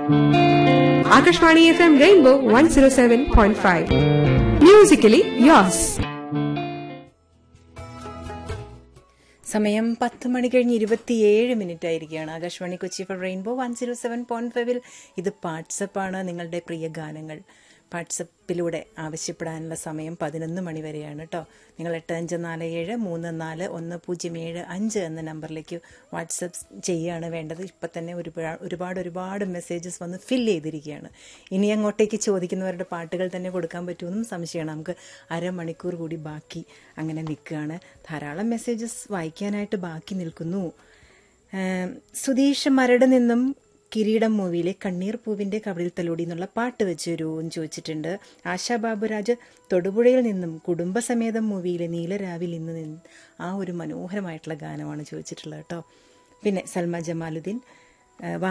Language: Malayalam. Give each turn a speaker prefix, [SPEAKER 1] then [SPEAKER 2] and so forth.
[SPEAKER 1] Akashvani FM Rainbow 107.5. Musically yours.
[SPEAKER 2] സമയം പത്ത് മണി കഴിഞ്ഞ് ഇരുപത്തിയേഴ് മിനിറ്റ് ആയിരിക്കുകയാണ് ആകാശവാണി കൊച്ചി ഫോർ rainbow one zero seven point ഫൈവിൽ ഇത് വാട്സപ്പാണ് നിങ്ങളുടെ പ്രിയ ഗാനങ്ങൾ വാട്സപ്പിലൂടെ ആവശ്യപ്പെടാനുള്ള സമയം പതിനൊന്ന് മണി വരെയാണ് കേട്ടോ നിങ്ങൾ എട്ട് അഞ്ച് നാല് ഏഴ് മൂന്ന് നാല് ഒന്ന് പൂജ്യം ഏഴ് അഞ്ച് എന്ന നമ്പറിലേക്ക് വാട്സപ്പ് ചെയ്യുകയാണ് വേണ്ടത് ഇപ്പം തന്നെ ഒരുപാട് ഒരുപാട് ഒരുപാട് മെസ്സേജസ് വന്ന് ഫില്ല് ചെയ്തിരിക്കുകയാണ് ഇനി അങ്ങോട്ടേക്ക് ചോദിക്കുന്നവരുടെ പാട്ടുകൾ തന്നെ കൊടുക്കാൻ പറ്റുമെന്നും സംശയമാണ് നമുക്ക് അരമണിക്കൂർ കൂടി ബാക്കി അങ്ങനെ നിൽക്കുകയാണ് ധാരാളം മെസ്സേജസ് വായിക്കാനായിട്ട് ബാക്കി നിൽക്കുന്നു ഏം, സുധീഷ് മരട് നിന്നും കിരീടം മൂവിയിലെ കണ്ണീർ പൂവിന്റെ കവിളിൽ തലോടി എന്നുള്ള പാട്ട് വെച്ച് തരുമോ എന്ന് ചോദിച്ചിട്ടുണ്ട് ആശാ ബാബുരാജ് തൊടുപുഴയിൽ നിന്നും കുടുംബസമേതം മൂവിയിലെ നീലരാവിൽ ഇന്ന് നിന്ന് ആ ഒരു മനോഹരമായിട്ടുള്ള ഗാനമാണ് ചോദിച്ചിട്ടുള്ളത് കേട്ടോ പിന്നെ സൽമ ജമാലുദ്ദീൻ ഏ,